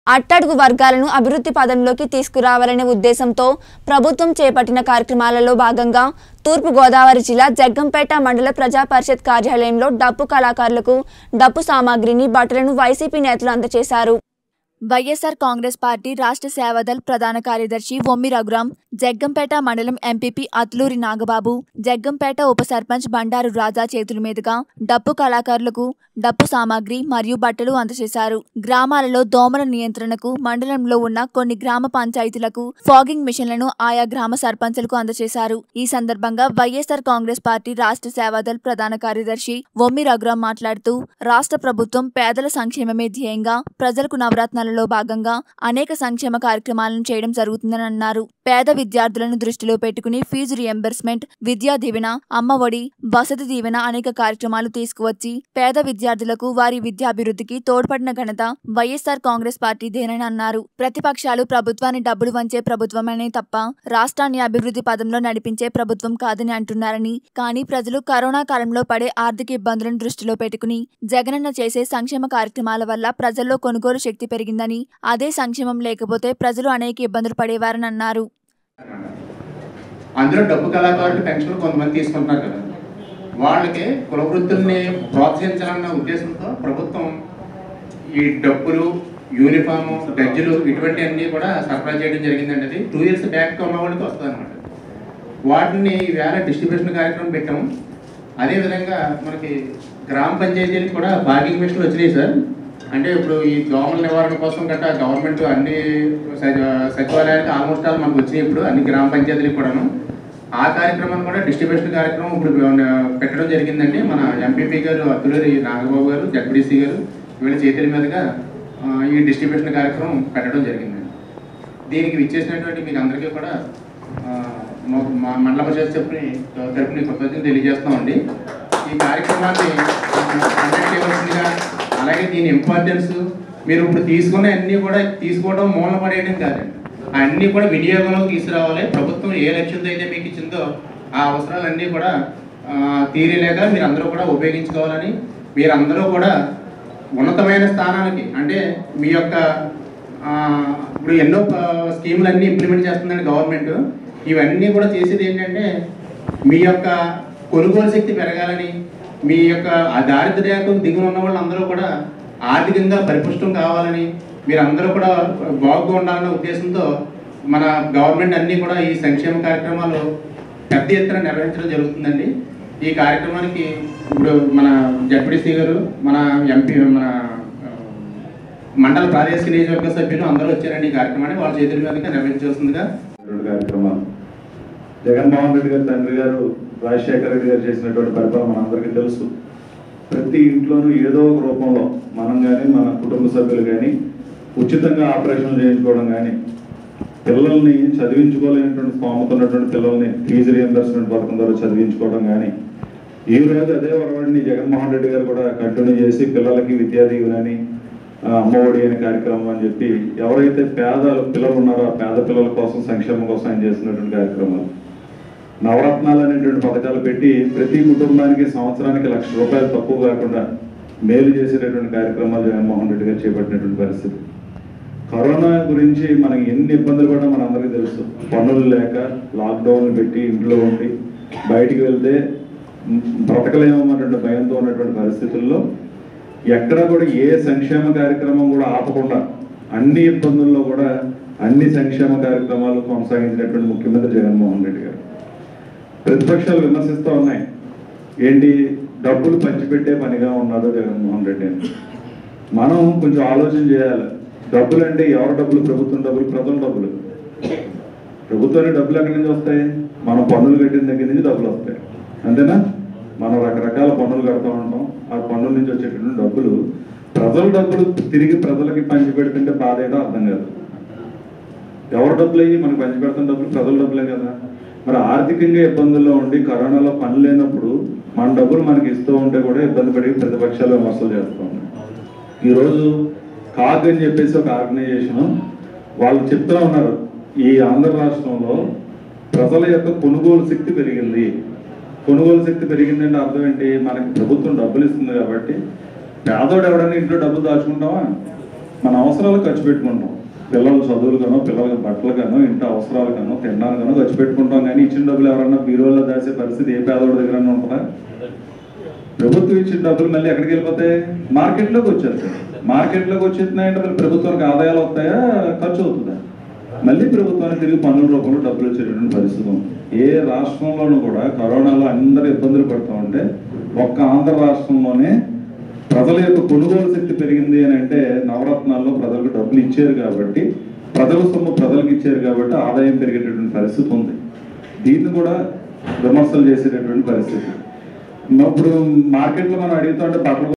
అట్టడుగు వర్గాలను అభివృద్ధి పదంలోకి తీసుకురావాలనే ఉద్దేశంతో ప్రభుత్వం చేపట్టిన కార్యక్రమాలలో భాగంగా తూర్పు గోదావరి జిల్లా జగ్గంపేట మండల ప్రజా పరిషత్ కార్యాలయంలో డప్పు కళాకారులకు డప్పు సామాగ్రిని బట్టలను వైసీపీ నేతలు అందజేశారు వైఎస్ఆర్ కాంగ్రెస్ పార్టీ రాష్ట్ర సేవాదల్ ప్రధాన కార్యదర్శి వొమ్మి రఘురాం జగ్గంపేట మండలం ఎంపీపీ అత్లూరి నాగబాబు జగ్గంపేట ఉప సర్పంచ్ బండారు రాజా చేతుల మీదుగా డప్పు కళాకారులకు డప్పు సామాగ్రి మరియు బట్టలు అందజేశారు గ్రామాలలో దోమల నియంత్రణకు మండలంలో ఉన్న కొన్ని గ్రామ పంచాయతీలకు ఫాగింగ్ మిషన్లను ఆయా గ్రామ సర్పంచులకు అందజేశారు ఈ సందర్భంగా వైఎస్ఆర్ కాంగ్రెస్ పార్టీ రాష్ట్ర సేవాదల్ ప్రధాన కార్యదర్శి వొమ్మి రఘురాం మాట్లాడుతూ రాష్ట్ర ప్రభుత్వం పేదల సంక్షేమమే ధ్యేయంగా ప్రజలకు నవరత్నాలలో భాగంగా అనేక సంక్షేమ కార్యక్రమాలను చేయడం జరుగుతుందని అన్నారు పేద విద్యార్థులను దృష్టిలో పెట్టుకుని ఫీజు రియంబర్స్మెంట్ విద్యా దీవెన అమ్మ ఒడి వసతి దీవెన అనేక కార్యక్రమాలు తీసుకువచ్చి పేద విద్యార్థులకు వారి విద్యాభివృద్ధికి తోడ్పడిన ఘనత వైఎస్ఆర్ కాంగ్రెస్ పార్టీదేనని అన్నారు ప్రతిపక్షాలు ప్రభుత్వాన్ని డబ్బులు వంచే ప్రభుత్వమనే తప్ప రాష్ట్రాన్ని అభివృద్ధి పదంలో నడిపించే ప్రభుత్వం కాదని అంటున్నారని కానీ ప్రజలు కరోనా కాలంలో పడే ఆర్థిక ఇబ్బందులను దృష్టిలో పెట్టుకుని జగనన్న చేసే సంక్షేమ కార్యక్రమాల వల్ల ప్రజల్లో కొనుగోలు శక్తి పెరిగిందని అదే సంక్షేమం లేకపోతే ప్రజలు అనేక ఇబ్బందులు పడేవారని అన్నారు అందులో డబ్బు కళాకారులు పెన్షన్లు కొంతమంది తీసుకుంటున్నారు కదా వాళ్ళకి కుల వృత్తుల్ని ప్రోత్సహించాలన్న ఉద్దేశంతో ప్రభుత్వం ఈ డబ్బులు యూనిఫాము గజ్జలు ఇటువంటి అన్నీ కూడా సరఫరా చేయడం జరిగిందండి అది టూ ఇయర్స్ బ్యాక్ ఉన్న వాళ్ళకి వస్తుంది అనమాట వాటిని ఈవేళ డిస్ట్రిబ్యూషన్ కార్యక్రమం పెట్టాము అదేవిధంగా మనకి గ్రామ పంచాయతీలకు కూడా బాగింగ్ మిషన్లు వచ్చినాయి సార్ అంటే ఇప్పుడు ఈ దోమల నివారణ కోసం గట్టా గవర్నమెంట్ అన్ని సచి- సచివాలయానికి ఆల్మోస్ట్ ఆల్ మనకు వచ్చినాయి ఇప్పుడు అన్ని గ్రామ పంచాయతీలకు కూడాను ఆ కార్యక్రమం కూడా డిస్ట్రిబ్యూషన్ కార్యక్రమం ఇప్పుడు పెట్టడం జరిగిందండి మన ఎంపీపీ గారు అత్తులూరి నాగబాబు గారు జడ్పీడీసీ గారు వీళ్ళ చేతుల మీదుగా ఆ, ఈ డిస్ట్రిబ్యూషన్ కార్యక్రమం పెట్టడం జరిగిందండి దీనికి విచ్చేసినటువంటి మీకు అందరికీ కూడా ఆ, మా- మా మండల పరిషత్ చెప్పి తరపున కృతజ్ఞతలు తెలియజేస్తామండి ఈ కార్యక్రమాన్ని కండక్ట్ చేయవలసిందిగా అలాగే దీని ఇంపార్టెన్స్ మీరు ఇప్పుడు తీసుకున్న అన్నీ కూడా తీసుకోవడం మూల పడేయడం కాదండి అన్నీ కూడా వినియోగంలోకి తీసుకురావాలి ప్రభుత్వం ఏ లక్ష్యంతో అయితే మీకు ఇచ్చిందో ఆ అవసరాలన్నీ కూడా ఆ, తీరేలాగా మీరు అందరూ కూడా ఉపయోగించుకోవాలని మీరందరూ కూడా ఉన్నతమైన స్థానానికి అంటే మీ యొక్క ఆ, ఇప్పుడు ఎన్నో ప- స్కీములు అన్నీ ఇంప్లిమెంట్ చేస్తుందండి గవర్నమెంట్ ఇవన్నీ కూడా చేసేది ఏంటంటే మీ యొక్క కొనుగోలు శక్తి పెరగాలని మీ యొక్క ఆ దారిద్ర్యకు దిగున ఉన్న వాళ్ళందరూ కూడా ఆర్థికంగా పరిపుష్టం కావాలని మీరందరూ కూడా బాగుగా ఉండాలనే ఉద్దేశంతో మన గవర్నమెంట్ అన్నీ కూడా ఈ సంక్షేమ కార్యక్రమాలు పెద్ద ఎత్తున నిర్వహించడం జరుగుతుందండి ఈ కార్యక్రమానికి ఇప్పుడు మన జడ్పీడీసీ గారు మన ఎంపీ మన ఆ, మండల ప్రాదేశిక నియోజకవర్గ సభ్యులు అందరూ వచ్చారండి ఈ కార్యక్రమాన్ని వాళ్ళ చేతుల మీదుగా నిర్వహించవలసిందిగా రెండు కార్యక్రమాలు జగన్మోహన్ రెడ్డి గారి తండ్రి గారు రాజశేఖర రెడ్డి గారు చేసినటువంటి పరిపాలన మనందరికీ తెలుసు ప్రతి ఇంట్లోనూ ఏదో ఒక రూపంలో మనం కానీ మన కుటుంబ సభ్యులు కానీ ఉచితంగా ఆపరేషన్లు చేయించుకోవడం కానీ పిల్లల్ని చదివించుకోలేనటువంటి స్తోమత ఉన్నటువంటి పిల్లల్ని ఫీజు రియంబర్స్మెంట్ పథకం ద్వారా చదివించుకోవడం కానీ ఈ రోజు అదే వరవడిని జగన్మోహన్ రెడ్డి గారు కూడా కంటిన్యూ చేసి పిల్లలకి విద్యా దీవెనని ఆ, అమ్మఒడి అనే కార్యక్రమం అని చెప్పి ఎవరైతే పేద పిల్లలు ఉన్నారో ఆ పేద పిల్లల కోసం సంక్షేమం కోసం ఆయన చేసినటువంటి కార్యక్రమాలు నవరత్నాలు అనేటువంటి పథకాలు పెట్టి ప్రతి కుటుంబానికి సంవత్సరానికి లక్ష రూపాయలు తక్కువ కాకుండా మేలు చేసేటటువంటి కార్యక్రమాలు జగన్మోహన్ రెడ్డి గారు చేపట్టినటువంటి పరిస్థితి కరోనా గురించి మనకి ఎన్ని ఇబ్బందులు పడ్డా మన అందరికీ తెలుసు పనులు లేక లాక్డౌన్ పెట్టి ఇంట్లో ఉండి బయటికి వెళ్తే మ్, బ్రతకలేమన్నటువంటి భయంతో ఉన్నటువంటి పరిస్థితుల్లో ఎక్కడ కూడా ఏ సంక్షేమ కార్యక్రమం కూడా ఆపకుండా అన్ని ఇబ్బందుల్లో కూడా అన్ని సంక్షేమ కార్యక్రమాలు కొనసాగించినటువంటి ముఖ్యమంత్రి జగన్మోహన్ రెడ్డి గారు ప్రతిపక్షాలు విమర్శిస్తూ ఉన్నాయి ఏంటి డబ్బులు పంచిపెట్టే పనిగా ఉన్నాడు జగన్మోహన్ రెడ్డి అని మనం కొంచెం ఆలోచన చేయాలి డబ్బులు అంటే ఎవరి డబ్బులు ప్రభుత్వం డబ్బులు ప్రజల డబ్బులు ప్రభుత్వానికి డబ్బులు ఎక్కడి నుంచి వస్తాయి మనం పన్నులు కట్టిన దగ్గర నుంచి డబ్బులు వస్తాయి అంతేనా మనం రకరకాల పన్నులు కడతా ఉంటాం ఆ పన్నుల నుంచి వచ్చేటటువంటి డబ్బులు ప్రజల డబ్బులు తిరిగి ప్రజలకి పంచి పెడుతుంటే బాధ ఏంటో అర్థం కాదు ఎవరి డబ్బులు అయ్యి మనకి పంచి పెడుతున్న డబ్బులు ప్రజల డబ్బులే కదా మరి ఆర్థికంగా ఇబ్బందుల్లో ఉండి కరోనాలో పని లేనప్పుడు మన డబ్బులు మనకి ఇస్తూ ఉంటే కూడా ఇబ్బంది పడి ప్రతిపక్షాలు విమర్శలు చేస్తూ ఉన్నాయి ఈరోజు కాగ్ అని చెప్పేసి ఒక ఆర్గనైజేషన్ వాళ్ళు చెప్తూ ఉన్నారు ఈ ఆంధ్ర రాష్ట్రంలో ప్రజల యొక్క కొనుగోలు శక్తి పెరిగింది కొనుగోలు శక్తి పెరిగిందంటే అర్థం ఏంటి మనకి ప్రభుత్వం డబ్బులు ఇస్తుంది కాబట్టి పేదోడు ఎవడన్నా ఇంట్లో డబ్బులు దాచుకుంటావా మన అవసరాలు ఖర్చు పెట్టుకుంటాం పిల్లల చదువులకనో పిల్లలకి బట్టలకనో ఇంటి అవసరాలకనో తినడానికనో ఖర్చు పెట్టుకుంటాం కానీ ఇచ్చిన డబ్బులు ఎవరన్నా బీరోలో దాచే పరిస్థితి ఏ పేదవాడి దగ్గర ఉంటుందా ప్రభుత్వం ఇచ్చిన డబ్బులు మళ్ళీ ఎక్కడికి వెళ్ళిపోతాయి మార్కెట్లోకి వచ్చేస్తాయి మార్కెట్లోకి వచ్చేస్తున్నాయంటే మరి ప్రభుత్వానికి ఆదాయాలు వస్తాయా ఖర్చు అవుతుందా మళ్ళీ ప్రభుత్వానికి తిరిగి పన్నుల రూపంలో డబ్బులు వచ్చేటటువంటి పరిస్థితి ఉంది ఏ రాష్ట్రంలోనూ కూడా కరోనాలో అందరూ ఇబ్బందులు పడుతూ ఉంటే ఒక్క ఆంధ్ర రాష్ట్రంలోనే ప్రజల యొక్క కొనుగోలు శక్తి పెరిగింది అని అంటే నవరత్నాల్లో ప్రజలకు డబ్బులు ఇచ్చారు కాబట్టి ప్రజల సొమ్ము ప్రజలకు ఇచ్చారు కాబట్టి ఆదాయం పెరిగేటటువంటి పరిస్థితి ఉంది దీన్ని కూడా విమర్శలు చేసేటటువంటి పరిస్థితి ఇప్పుడు మార్కెట్లో మనం అడుగుతుంటే బట్టలు